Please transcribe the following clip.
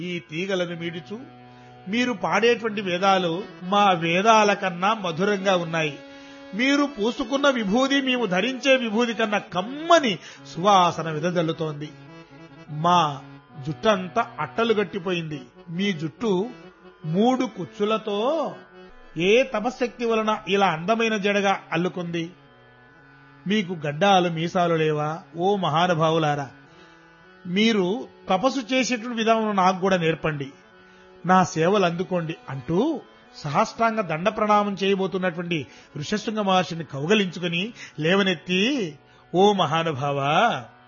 ఈ తీగలను మీడుచు మీరు పాడేటువంటి వేదాలు మా వేదాల కన్నా మధురంగా ఉన్నాయి మీరు పూసుకున్న విభూది మేము ధరించే విభూది కన్నా కమ్మని సువాసన విదజల్లుతోంది మా జుట్టంతా అట్టలు గట్టిపోయింది మీ జుట్టు మూడు కుచ్చులతో ఏ తపశక్తి వలన ఇలా అందమైన జడగా అల్లుకుంది మీకు గడ్డాలు మీసాలు లేవా ఓ మహానుభావులారా మీరు తపస్సు చేసేటువంటి విధానం నాకు కూడా నేర్పండి నా సేవలు అందుకోండి అంటూ సహస్రాంగ దండ ప్రణామం చేయబోతున్నటువంటి ఋషశృంగ మహర్షిని కౌగలించుకుని లేవనెత్తి ఓ మహానుభావా